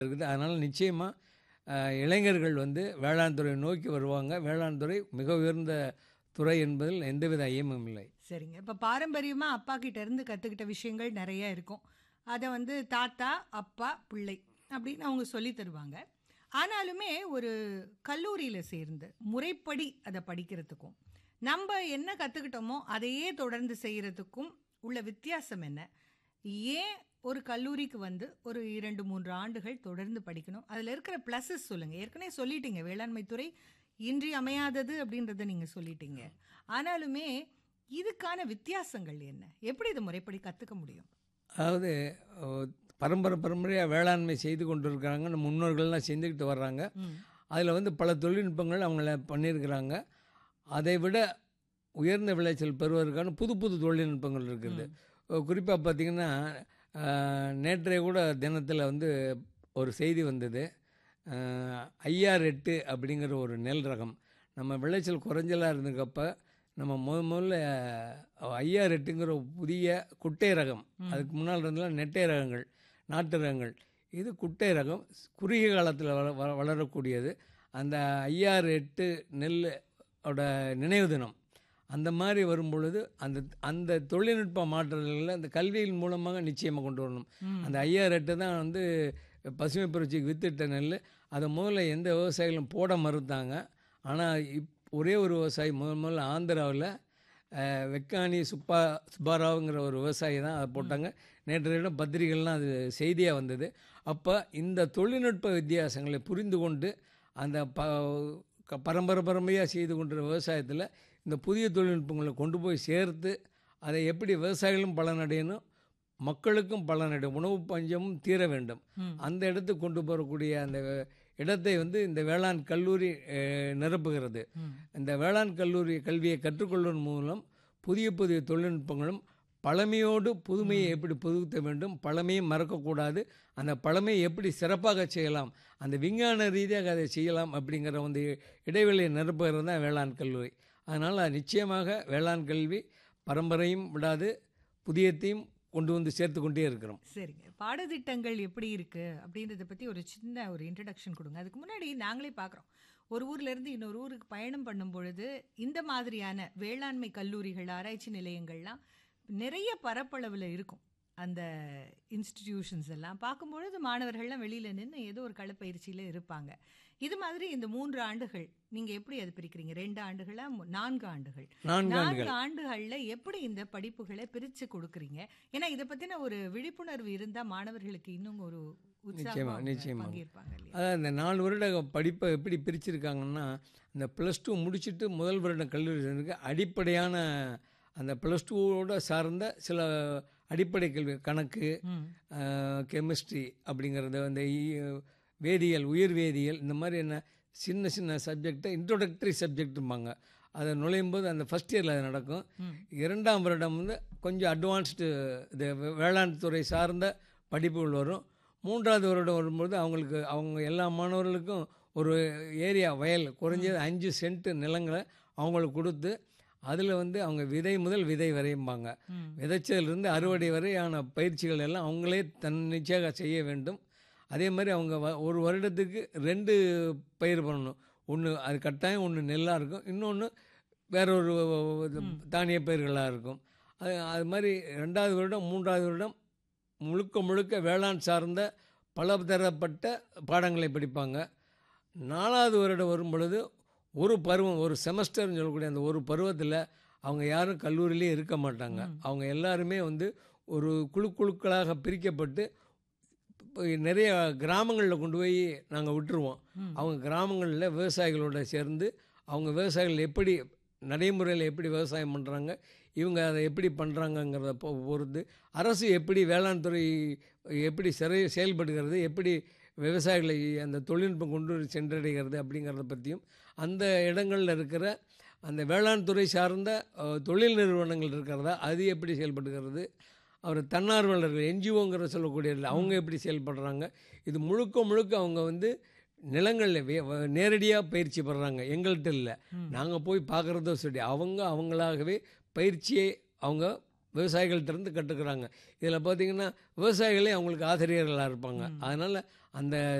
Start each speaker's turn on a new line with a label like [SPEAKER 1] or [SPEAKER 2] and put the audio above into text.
[SPEAKER 1] இருக்குது அதனால் நிச்சயமாக இளைஞர்கள் வந்து வேளாண் துறையை நோக்கி வருவாங்க வேளாண் துறை மிக உயர்ந்த துறை என்பதில் எந்தவித ஐயமும் இல்லை
[SPEAKER 2] சரிங்க இப்போ பாரம்பரியமாக அப்பா கிட்ட இருந்து கற்றுக்கிட்ட விஷயங்கள் நிறைய இருக்கும் அதை வந்து தாத்தா அப்பா பிள்ளை அப்படின்னு அவங்க சொல்லி தருவாங்க ஆனாலுமே ஒரு கல்லூரியில் சேர்ந்து முறைப்படி அதை படிக்கிறதுக்கும் நம்ம என்ன கற்றுக்கிட்டோமோ அதையே தொடர்ந்து செய்கிறதுக்கும் உள்ள வித்தியாசம் என்ன ஏன் ஒரு கல்லூரிக்கு வந்து ஒரு இரண்டு மூன்று ஆண்டுகள் தொடர்ந்து படிக்கணும் அதில் இருக்கிற ப்ளஸஸ் சொல்லுங்கள் ஏற்கனவே சொல்லிட்டீங்க வேளாண்மை துறை இன்றியமையாதது அப்படின்றத நீங்கள் சொல்லிட்டீங்க ஆனாலுமே இதுக்கான வித்தியாசங்கள் என்ன எப்படி இதை முறைப்படி கற்றுக்க முடியும்
[SPEAKER 1] அதாவது அஹ், பரம்பரை பரம்பரையாக வேளாண்மை செய்து கொண்டு இருக்கிறாங்க நம்ம முன்னோர்கள்லாம் செஞ்சுக்கிட்டு வர்றாங்க
[SPEAKER 2] ம்
[SPEAKER 1] அதில் வந்து பல தொழில்நுட்பங்கள் அவங்கள பண்ணியிருக்கிறாங்க அதை விட உயர்ந்த விளைச்சல் பெறுவதற்கான புது புது தொழில்நுட்பங்கள் இருக்குது குறிப்பாக பார்த்திங்கன்னா நேற்றைய கூட தினத்தில் வந்து ஒரு செய்தி வந்தது ஐஆர் எட்டு அப்படிங்கிற ஒரு நெல் ரகம் நம்ம விளைச்சல் குறைஞ்சலாக இருந்தக்கப்ப நம்ம முத முதல்ல ஐஆர் எட்டுங்கிற ஒரு புதிய குட்டை ரகம் அதுக்கு முன்னால் இருந்தெல்லாம் நெட்டை ரகங்கள் நாட்டு ரகங்கள் இது குட்டை ரகம் குறுகிய காலத்தில் வள வள- வளரக்கூடியது அந்த ஐஆர் எட்டு நெல் ஓட நினைவு தினம் அந்த மாதிரி வரும் பொழுது அந்த அந்த தொழில்நுட்ப மாற்றங்களில் அந்த கல்வியின் மூலமாக நிச்சயமாக கொண்டு வரணும் அந்த ஐஆர் எட்டு தான் வந்து பசுமை புரட்சிக்கு வித்திட்ட நெல் அதை முதல்ல எந்த விவசாயிகளும் போட மறுத்தாங்க ஆனால் இப் ஒரே ஒரு விவசாயி முதல் முதல்ல ஆந்திராவில் அஹ், வெக்கானி சுப்பா சுப்பாராவுங்கிற ஒரு விவசாயி தான் அதை போட்டாங்க நேற்றைய தினம் பத்திரிகைகள்லாம் அது செய்தியாக வந்தது அப்போ இந்த தொழில்நுட்ப வித்தியாசங்களை புரிந்து கொண்டு அந்த ப க- பரம்பரை பரம்பரையாக செய்து கொண்டிருந்த விவசாயத்தில் இந்த புதிய தொழில்நுட்பங்களை கொண்டு போய் சேர்த்து அதை எப்படி விவசாயிகளும் பலனடையணும் மக்களுக்கும் பலனடையும் உணவு பஞ்சமும் தீர வேண்டும்
[SPEAKER 2] ம்.
[SPEAKER 1] அந்த இடத்துக்கு கொண்டு போகக்கூடிய அந்த இடத்தை வந்து இந்த வேளாண் கல்லூரி அஹ், நிரப்புகிறது
[SPEAKER 2] ம்.
[SPEAKER 1] இந்த வேளாண் கல்லூரி கல்வியை கற்றுக்கொள்வதன் மூலம் புதிய புதிய தொழில்நுட்பங்களும் பழமையோடு புதுமையை எப்படி புதுத்த வேண்டும் பழமையை மறக்கக்கூடாது அந்த பழமையை எப்படி சிறப்பாக செய்யலாம் அந்த விஞ்ஞான ரீதியாக அதை செய்யலாம் அப்படிங்கிற வந்து இடைவெளியை நிரப்புகிறது தான் வேளாண் கல்லூரி அதனால் நிச்சயமாக வேளாண் கல்வி பரம்பரையும் விடாது புதியத்தையும் கொண்டு வந்து சேர்த்து கொண்டே இருக்கிறோம்
[SPEAKER 2] சரிங்க பாடத்திட்டங்கள் எப்படி இருக்கு அப்படின்றத பத்தி ஒரு சின்ன ஒரு இன்ட்ரடக்ஷன் கொடுங்க அதுக்கு முன்னாடி நாங்களே பார்க்குறோம் ஒரு ஊர்ல இருந்து இன்னொரு ஊருக்கு பயணம் பண்ணும் பொழுது இந்த மாதிரியான வேளாண்மை கல்லூரிகள் ஆராய்ச்சி நிலையங்கள்லாம் நிறைய பரப்பளவில் இருக்கும் அந்த இன்ஸ்டிடியூஷன்ஸ் எல்லாம் பார்க்கும்பொழுது மாணவர்கள்லாம் வெளியில நின்று ஏதோ ஒரு களப்பயிற்சியில இருப்பாங்க இது மாதிரி இந்த மூன்று ஆண்டுகள் நீங்க எப்படி அது பிரிக்கிறீங்க ரெண்டு ஆண்டுகளா மூ- நான்கு ஆண்டுகள்
[SPEAKER 1] நான்கு
[SPEAKER 2] நான்கு
[SPEAKER 1] ஆண்டுகள்
[SPEAKER 2] ஆண்டுகள்ல எப்படி இந்த படிப்புகளை பிரிச்சு கொடுக்குறீங்க ஏன்னா இதை பத்தின ஒரு விழிப்புணர்வு இருந்தா மாணவர்களுக்கு இன்னும் ஒரு உற்சாகமா
[SPEAKER 1] நிச்சயமா,
[SPEAKER 2] அவங்க
[SPEAKER 1] நிச்சயமா.
[SPEAKER 2] பங்கேற்பாங்க இல்லையா
[SPEAKER 1] அதான் இந்த நாலு வருட படிப்பை எப்படி பிரிச்சிருக்காங்கன்னா இந்த ப்ளஸ் டூ முடிச்சுட்டு முதல் வருட கல்லூரி சேர்ந்துருக்கு அடிப்படையான அந்த ப்ளஸ் டூவோட சார்ந்த சில அடிப்படை கல்வி கணக்கு
[SPEAKER 2] ம்.
[SPEAKER 1] கெமிஸ்ட்ரி அப்படிங்கிறது அந்த இ- வேதியியல் உயிர் வேதியியல் இந்த மாதிரி என்ன சின்ன சின்ன சப்ஜெக்டை இன்ட்ரோடக்டரி சப்ஜெக்ட்டும்பாங்க அதை நுழையும் போது அந்த ஃபஸ்ட் இயரில் அது நடக்கும்
[SPEAKER 2] ம்.
[SPEAKER 1] இரண்டாம் வருடம் வந்து கொஞ்சம் அட்வான்ஸ்டு இது வே- வேளாண் துறை சார்ந்த படிப்புகள் வரும் மூன்றாவது வருடம் வரும்போது அவங்களுக்கு அவங்க எல்லா மாணவர்களுக்கும் ஒரு ஏரியா வயல் குறைஞ்சது அஞ்சு சென்ட் நிலங்களை அவங்களுக்கு கொடுத்து அதில் வந்து அவங்க விதை முதல் விதை வரையும்பாங்க
[SPEAKER 2] ம்.
[SPEAKER 1] விதைச்சதிலிருந்து அறுவடை வரையான பயிற்சிகள் எல்லாம் அவங்களே தன்னிச்சையாக செய்ய வேண்டும் அதே மாதிரி அவங்க வ- ஒரு வருடத்துக்கு ரெண்டு பயிர் பண்ணணும் ஒன்று அது கட்டாயம் ஒன்று நெல்லாக இருக்கும் இன்னொன்று வேற ஒரு இது தானிய பயிர்களாக இருக்கும் அது அது மாதிரி ரெண்டாவது வருடம் மூன்றாவது வருடம் முழுக்க முழுக்க வேளாண் சார்ந்த பலதரப்பட்ட பாடங்களை படிப்பாங்க நாலாவது வருடம் வரும் பொழுது ஒரு பருவம் ஒரு செமஸ்டர்னு சொல்லக்கூடிய அந்த ஒரு பருவத்தில் அவங்க யாரும் கல்லூரியிலே இருக்க மாட்டாங்க அவங்க எல்லாருமே வந்து ஒரு குழு குழுக்களாக பிரிக்கப்பட்டு இப்போ நிறைய கிராமங்களில் கொண்டு போய் நாங்கள் விட்டுருவோம்
[SPEAKER 2] ம்.
[SPEAKER 1] அவங்க கிராமங்களில் விவசாயிகளோட சேர்ந்து அவங்க விவசாயிகள் எப்படி நடைமுறையில் எப்படி விவசாயம் பண்ணுறாங்க இவங்க அதை எப்படி பண்ணுறாங்கங்கிறத பொ பொறுத்து அரசு எப்படி வேளாண் துறை எப்படி சிறை செயல்படுகிறது எப்படி விவசாயிகளை அந்த தொழில்நுட்பம் கொண்டு போய் சென்றடைகிறது அப்படிங்கிறத பற்றியும் அந்த இடங்களில் இருக்கிற அந்த வேளாண் துறை சார்ந்த அஹ், தொழில் நிறுவனங்கள் இருக்கிறதா அது எப்படி செயல்படுகிறது அவர் தன்னார்வலர்கள் என்ஜிஓங்கிற சொல்லக்கூடிய அவங்க எப்படி செயல்படுறாங்க இது முழுக்க முழுக்க அவங்க வந்து நிலங்களில் நேரடியாக பயிற்சி பெறுறாங்க எங்கள்கிட்ட இல்லை நாங்கள் போய் பார்க்குறதோ சரி அவங்க அவங்களாகவே பயிற்சியை அவங்க விவசாயிகள்ட்ட இருந்து கற்றுக்குறாங்க இதில் பார்த்தீங்கன்னா விவசாயிகளே அவங்களுக்கு ஆசிரியர்களாக இருப்பாங்க அதனால் அந்த